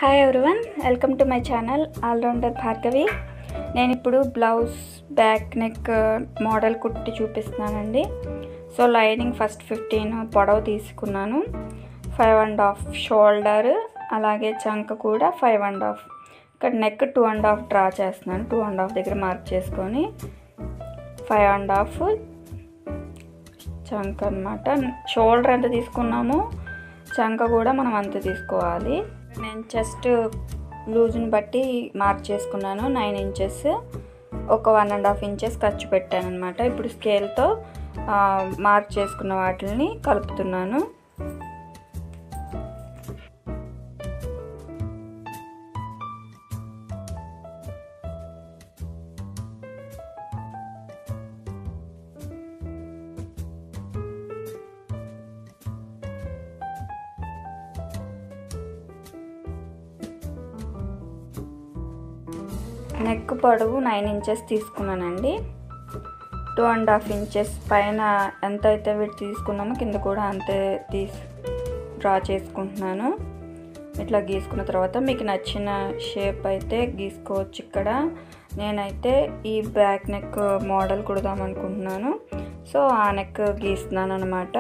hi everyone welcome to my channel all rounder Bhargavi నేను ఇప్పుడు blouse back neck model కుట్టి చూపిస్తున్నానండి సో లైనింగ్ ఫస్ట్ ఫిఫ్టీన్ పొడవు తీసుకున్నాను ఫైవ్ అండ్ హాఫ్ షోల్డర్ అలాగే చంక కూడా ఫైవ్ అండ్ హాఫ్ ఇక్కడ neck two and half draw చేస్తున్నాను టూ అండ్ హాఫ్ దగ్గర మార్క్ చేసుకొని ఫైవ్ అండ్ హాఫ్ చంక అనమాట షోల్డర్ ఎంత తీసుకున్నామో చంక కూడా మనం అంత తీసుకోవాలి నేను చెస్ట్ లూజ్ని బట్టి మార్క్ చేసుకున్నాను నైన్ ఇంచెస్ ఒక వన్ అండ్ హాఫ్ ఇంచెస్ ఖర్చు పెట్టాను అనమాట ఇప్పుడు స్కేల్తో మార్క్ చేసుకున్న వాటిని కలుపుతున్నాను నెక్ పొడవు నైన్ ఇంచెస్ తీసుకున్నానండి టూ అండ్ హాఫ్ ఇంచెస్ పైన ఎంత అయితే వీటి తీసుకున్నామో కింద కూడా అంతే తీసి డ్రా చేసుకుంటున్నాను ఇట్లా గీసుకున్న తర్వాత మీకు నచ్చిన షేప్ అయితే గీసుకోవచ్చు ఇక్కడ నేనైతే ఈ బ్యాక్ నెక్ మోడల్ కుడదాం అనుకుంటున్నాను సో ఆ నెక్ గీస్తున్నాను అనమాట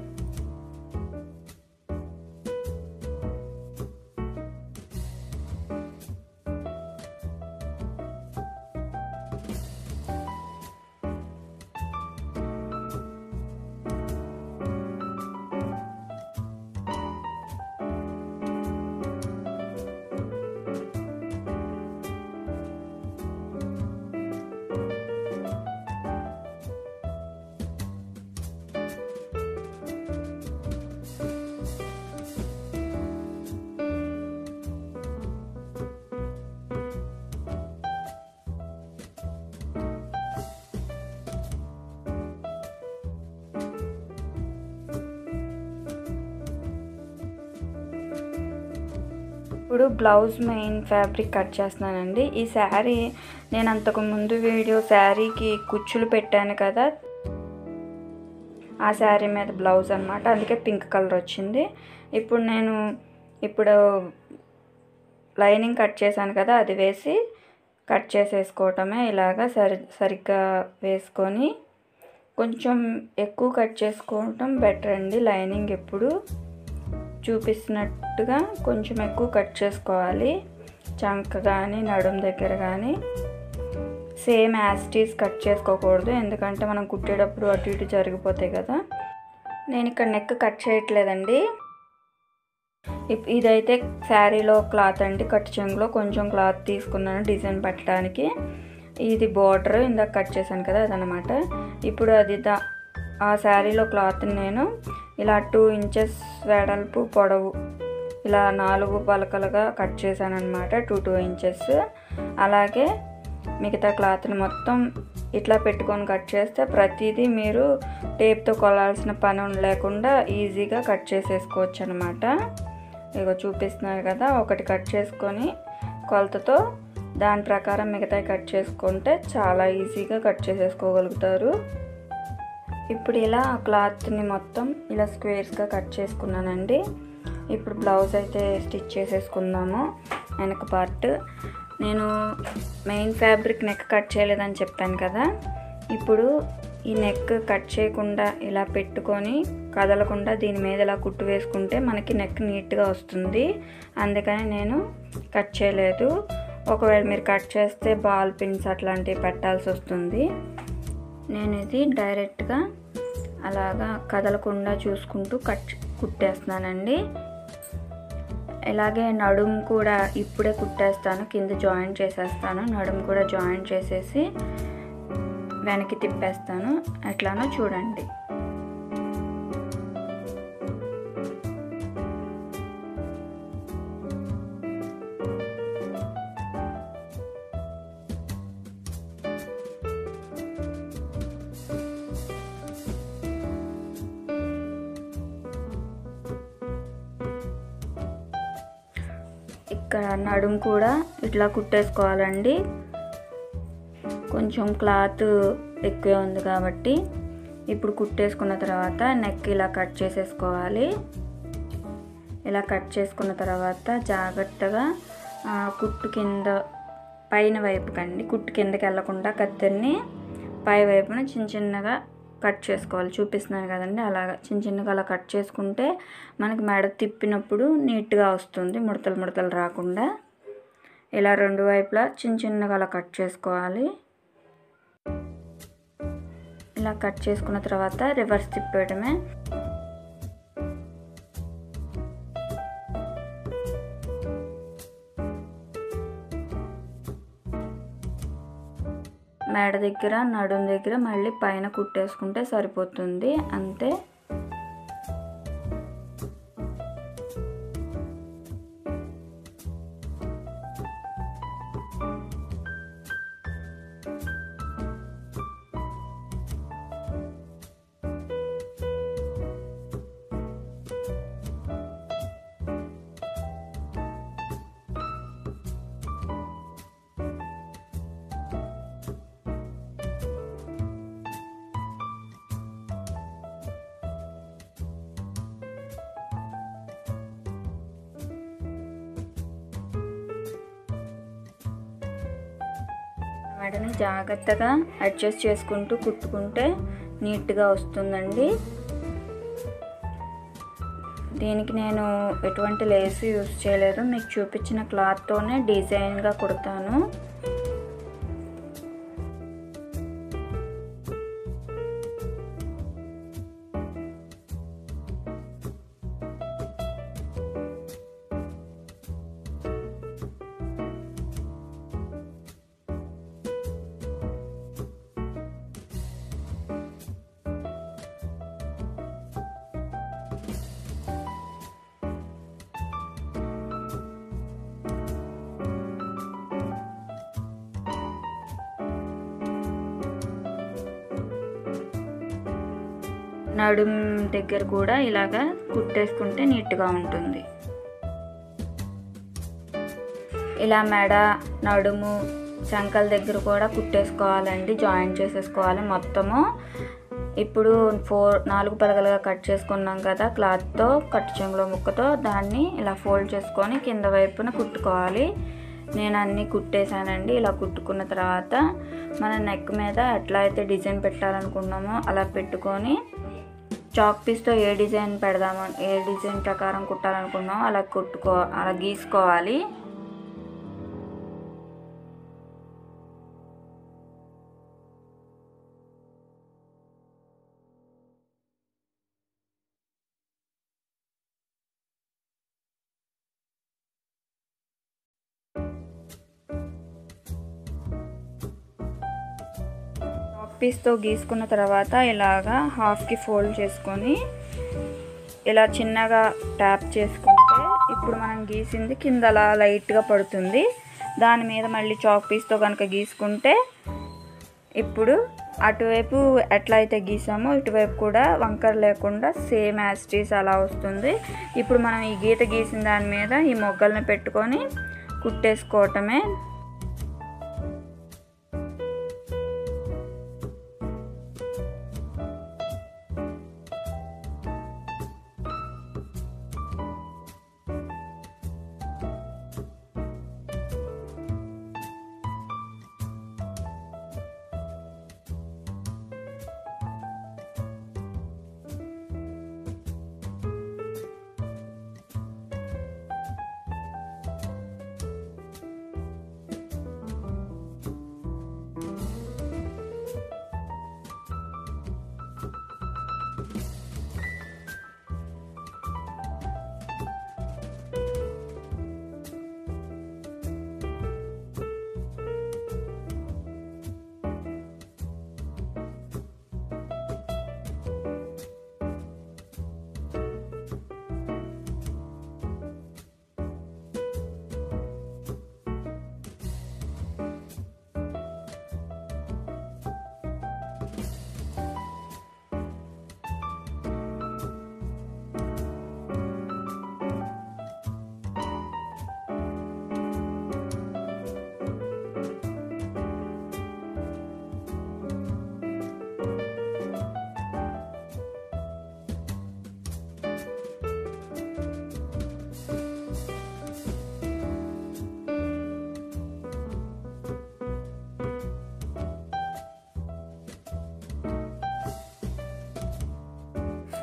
ఇప్పుడు బ్లౌజ్ మెయిన్ ఫ్యాబ్రిక్ కట్ చేస్తున్నానండి ఈ శారీ నేను అంతకు ముందు వీడియో శారీకి కుచ్చులు పెట్టాను కదా ఆ శారీ మీద బ్లౌజ్ అనమాట అందుకే పింక్ కలర్ వచ్చింది ఇప్పుడు నేను ఇప్పుడు లైనింగ్ కట్ చేశాను కదా అది వేసి కట్ చేసేసుకోవటమే ఇలాగా సరి సరిగ్గా వేసుకొని కొంచెం ఎక్కువ కట్ చేసుకోవటం బెటర్ అండి లైనింగ్ ఎప్పుడు చూపిస్తున్నట్టుగా కొంచెం ఎక్కువ కట్ చేసుకోవాలి చంక కానీ నడుం దగ్గర కానీ సేమ్ యాస్టీస్ కట్ చేసుకోకూడదు ఎందుకంటే మనం కుట్టేటప్పుడు అటు ఇటు జరిగిపోతాయి కదా నేను ఇక్కడ నెక్ కట్ చేయట్లేదండి ఇదైతే శారీలో క్లాత్ అండి కట్ చెంగులో కొంచెం క్లాత్ తీసుకున్నాను డిజైన్ పెట్టడానికి ఇది బార్డర్ ఇందాక కట్ చేశాను కదా అదనమాట ఇప్పుడు అది దా ఆ శారీలో క్లాత్ని నేను ఇలా టూ ఇంచెస్ వెడల్పు పొడవు ఇలా నాలుగు పలకలుగా కట్ చేశాను అనమాట టూ టూ ఇంచెస్ అలాగే మిగతా క్లాత్ని మొత్తం ఇట్లా పెట్టుకొని కట్ చేస్తే ప్రతిదీ మీరు టేప్తో కొలాల్సిన పని లేకుండా ఈజీగా కట్ చేసేసుకోవచ్చు అనమాట ఇగో చూపిస్తున్నారు కదా ఒకటి కట్ చేసుకొని కొలతతో దాని ప్రకారం మిగతా కట్ చేసుకుంటే చాలా ఈజీగా కట్ చేసేసుకోగలుగుతారు ఇప్పుడు ఇలా క్లాత్ని మొత్తం ఇలా స్క్వేర్స్గా కట్ చేసుకున్నానండి ఇప్పుడు బ్లౌజ్ అయితే స్టిచ్ చేసేసుకుందాము వెనక పార్ట్ నేను మెయిన్ ఫ్యాబ్రిక్ నెక్ కట్ చేయలేదని చెప్పాను కదా ఇప్పుడు ఈ నెక్ కట్ చేయకుండా ఇలా పెట్టుకొని కదలకుండా దీని మీద ఇలా కుట్టు వేసుకుంటే మనకి నెక్ నీట్గా వస్తుంది అందుకని నేను కట్ చేయలేదు ఒకవేళ మీరు కట్ చేస్తే బాల్ పిన్స్ అట్లాంటివి పెట్టాల్సి వస్తుంది నేను ఇది డైరెక్ట్గా అలాగా కదలకుండా చూసుకుంటూ కట్ కుట్టేస్తున్నానండి ఇలాగే నడుము కూడా ఇప్పుడే కుట్టేస్తాను కింద జాయింట్ చేసేస్తాను నడుము కూడా జాయింట్ చేసేసి వెనక్కి తిప్పేస్తాను ఎట్లానో చూడండి ఇక్కడ నడుము కూడా ఇట్లా కుట్టేసుకోవాలండి కొంచెం క్లాత్ ఎక్కువే ఉంది కాబట్టి ఇప్పుడు కుట్టేసుకున్న తర్వాత నెక్ ఇలా కట్ చేసేసుకోవాలి ఇలా కట్ చేసుకున్న తర్వాత జాగ్రత్తగా ఆ, కుట్టు కింద పైన వైపుకండి కుట్టు కిందకి వెళ్ళకుండా కత్తెర్ని పై వైపున చిన్న చిన్నగా కట్ చేసుకోవాలి చూపిస్తున్నాను కదండి అలాగా చిన్న చిన్నగా అలా కట్ చేసుకుంటే మనకి మెడ తిప్పినప్పుడు నీట్గా వస్తుంది ముడతలు ముడతలు రాకుండా ఇలా రెండు వైపులా చిన్న చిన్నగా అలా కట్ చేసుకోవాలి ఇలా కట్ చేసుకున్న తర్వాత రివర్స్ తిప్పేయడమే మేడ దగ్గర నడుం దగ్గర మళ్ళీ పైన కుట్టేసుకుంటే సరిపోతుంది అంతే మెడని జాగ్రత్తగా అడ్జస్ట్ చేసుకుంటూ కుట్టుకుంటే నీట్గా వస్తుందండి దీనికి నేను ఎటువంటి లేస్ యూస్ చేయలేదు మీకు చూపించిన క్లాత్తోనే డిజైన్గా కుడతాను నడుం దగ్గర కూడా ఇలాగా కుట్టేసుకుంటే నీట్గా ఉంటుంది ఇలా మెడ నడుము చంకల దగ్గర కూడా కుట్టేసుకోవాలండి జాయింట్ చేసేసుకోవాలి మొత్తము ఇప్పుడు ఫోర్ నాలుగు పలగలుగా కట్ చేసుకున్నాం కదా క్లాత్తో కట్టు చెంగులో ముక్కతో దాన్ని ఇలా ఫోల్డ్ చేసుకొని కింద వైపున కుట్టుకోవాలి నేను అన్నీ కుట్టేశానండి ఇలా కుట్టుకున్న తర్వాత మన నెక్ మీద ఎట్లా అయితే డిజైన్ పెట్టాలనుకున్నామో అలా పెట్టుకొని చాక్ పీస్తో ఏ డిజైన్ పెడదామో ఏ డిజైన్ ప్రకారం కుట్టాలనుకున్నామో అలా కుట్టుకో అలా గీసుకోవాలి చాక్ పీస్తో గీసుకున్న తర్వాత ఇలాగా హాఫ్కి ఫోల్డ్ చేసుకొని ఇలా చిన్నగా ట్యాప్ చేసుకుంటే ఇప్పుడు మనం గీసింది కింద అలా లైట్గా పడుతుంది దాని మీద మళ్ళీ చాక్ పీస్తో కనుక గీసుకుంటే ఇప్పుడు అటువైపు ఎట్లా అయితే గీసామో ఇటువైపు కూడా వంకర లేకుండా సేమ్ యాస్టీస్ అలా వస్తుంది ఇప్పుడు మనం ఈ గీత గీసిన దాని మీద ఈ మొగ్గల్ని పెట్టుకొని కుట్టేసుకోవటమే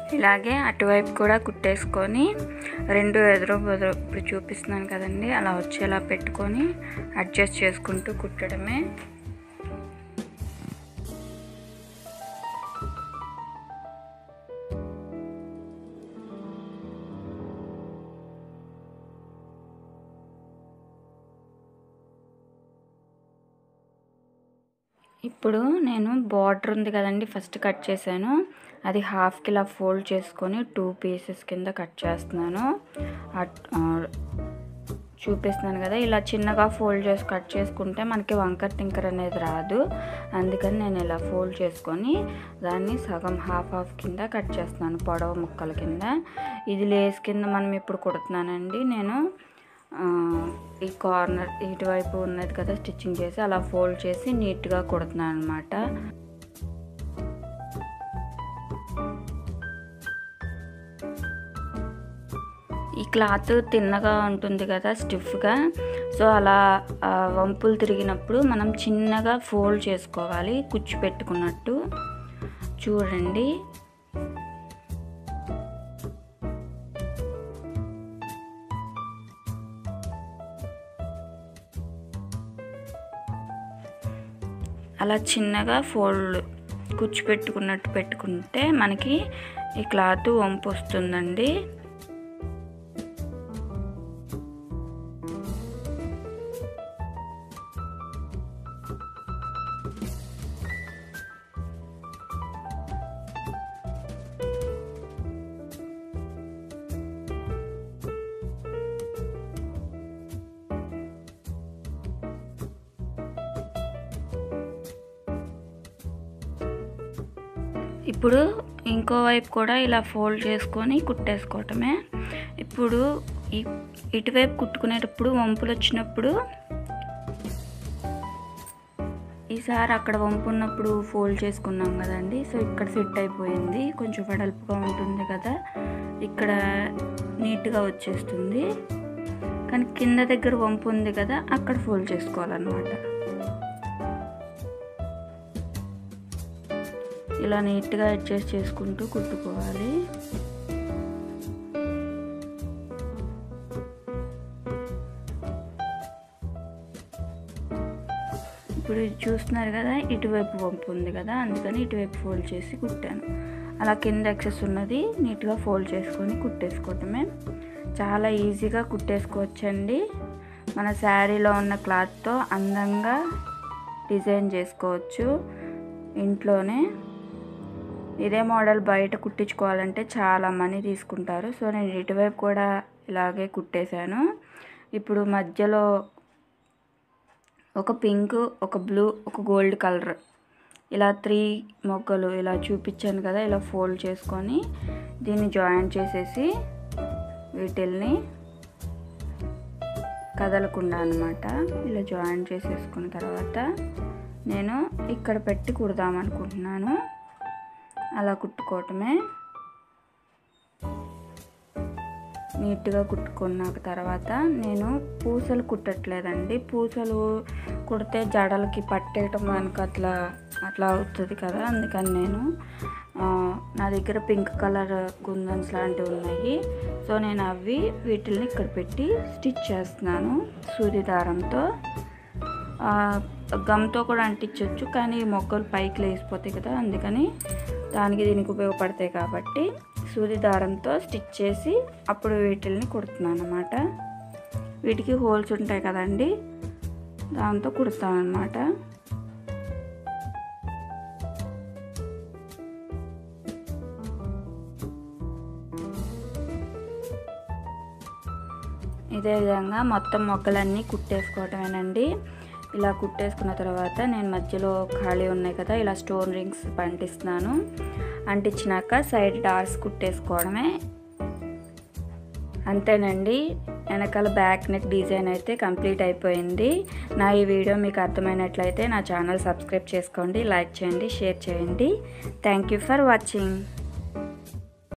ఇలాగే అటువైపు కూడా కుట్టేసుకొని రెండు ఎదురు బెదురు ఇప్పుడు చూపిస్తున్నాను కదండి అలా వచ్చేలా పెట్టుకొని అడ్జస్ట్ చేసుకుంటూ కుట్టడమే ఇప్పుడు నేను బార్డర్ ఉంది కదండి ఫస్ట్ కట్ చేశాను అది హాఫ్కి ఇలా ఫోల్డ్ చేసుకొని టూ పీసెస్ కింద కట్ చేస్తున్నాను అట్- ఆ, చూపిస్తున్నాను కదా ఇలా చిన్నగా ఫోల్డ్ చేసి కట్ చేసుకుంటే మనకి వంకర్ టింకర్ అనేది రాదు అందుకని నేను ఇలా ఫోల్డ్ చేసుకొని దాన్ని సగం హాఫ్ హాఫ్ కింద కట్ చేస్తున్నాను పొడవు ముక్కల కింద ఇది లేస్ కింద మనం ఇప్పుడు కుడుతున్నానండి నేను ఆ, ఈ కార్నర్ ఇటువైపు ఉన్నది కదా స్టిచ్చింగ్ చేసి అలా ఫోల్డ్ చేసి నీట్గా కుడుతున్నాను అనమాట ఈ క్లాత్ తిన్నగా ఉంటుంది కదా స్టిఫ్గా సో అలా ఆ, వంపులు తిరిగినప్పుడు మనం చిన్నగా ఫోల్డ్ చేసుకోవాలి కుచ్చు పెట్టుకున్నట్టు చూడండి అలా చిన్నగా ఫోల్డ్ కుచ్చు పెట్టుకున్నట్టు పెట్టుకుంటే మనకి ఈ క్లాత్ వంపు వస్తుందండి ఇప్పుడు ఇంకో వైపు కూడా ఇలా ఫోల్డ్ చేసుకొని కుట్టేసుకోవటమే ఇప్పుడు ఈ ఇటువైపు కుట్టుకునేటప్పుడు వంపులు వచ్చినప్పుడు ఈసారి అక్కడ వంపు ఉన్నప్పుడు ఫోల్డ్ చేసుకున్నాం కదండి సో ఇక్కడ ఫిట్ అయిపోయింది కొంచెం వెడల్పుగా ఉంటుంది కదా ఇక్కడ నీట్గా వచ్చేస్తుంది కానీ కింద దగ్గర వంపు ఉంది కదా అక్కడ ఫోల్డ్ చేసుకోవాలన్నమాట ఇలా నీట్గా అడ్జస్ట్ చేసుకుంటూ కుట్టుకోవాలి ఇప్పుడు ఇది చూస్తున్నారు కదా ఇటువైపు వంపు ఉంది కదా అందుకని ఇటువైపు ఫోల్డ్ చేసి కుట్టాను అలా కింద ఎక్సెస్ ఉన్నది నీట్గా ఫోల్డ్ చేసుకొని కుట్టేసుకోవటమే చాలా ఈజీగా కుట్టేసుకోవచ్చండి మన శారీలో ఉన్న క్లాత్తో అందంగా డిజైన్ చేసుకోవచ్చు ఇంట్లోనే ఇదే మోడల్ బయట కుట్టించుకోవాలంటే చాలా మనీ తీసుకుంటారు సో నేను ఇటువైపు కూడా ఇలాగే కుట్టేశాను ఇప్పుడు మధ్యలో ఒక పింక్ ఒక బ్లూ ఒక గోల్డ్ కలర్ ఇలా త్రీ మొగ్గలు ఇలా చూపించాను కదా ఇలా ఫోల్డ్ చేసుకొని దీన్ని జాయిన్ చేసేసి వీటిల్ని కదలకుండా అనమాట ఇలా జాయిన్ చేసేసుకున్న తర్వాత నేను ఇక్కడ పెట్టి కుడదాం అనుకుంటున్నాను అలా కుట్టుకోవటమే నీట్గా కుట్టుకున్నాక తర్వాత నేను పూసలు కుట్టట్లేదండి పూసలు కుడితే జడలకి పట్టేయటం మనకు అట్లా అట్లా అవుతుంది కదా అందుకని నేను ఆ, నా దగ్గర పింక్ కలర్ కుందన్స్ లాంటివి ఉన్నాయి సో నేను అవి వీటిల్ని ఇక్కడ పెట్టి స్టిచ్ చేస్తున్నాను సూది దారంతో ఆ, గమ్తో కూడా అంటించవచ్చు కానీ ఈ మొక్కలు పైకి లేసిపోతాయి కదా అందుకని దానికి దీనికి ఉపయోగపడతాయి కాబట్టి సూది దారంతో స్టిచ్ చేసి అప్పుడు వీటిల్ని కుడుతున్నాను అనమాట వీటికి హోల్స్ ఉంటాయి కదండి దాంతో కుడతాను అనమాట ఇదే విధంగా మొత్తం మొగ్గలన్నీ కుట్టేసుకోవటమేనండి ఇలా కుట్టేసుకున్న తర్వాత నేను మధ్యలో ఖాళీ ఉన్నాయి కదా ఇలా స్టోన్ రింగ్స్ పంటిస్తున్నాను అంటించినాక సైడ్ డార్స్ కుట్టేసుకోవడమే అంతేనండి వెనకాల బ్యాక్ నెక్ డిజైన్ అయితే కంప్లీట్ అయిపోయింది నా ఈ వీడియో మీకు అర్థమైనట్లయితే నా ఛానల్ సబ్స్క్రైబ్ చేసుకోండి లైక్ చేయండి షేర్ చేయండి థ్యాంక్ యూ ఫర్ వాచింగ్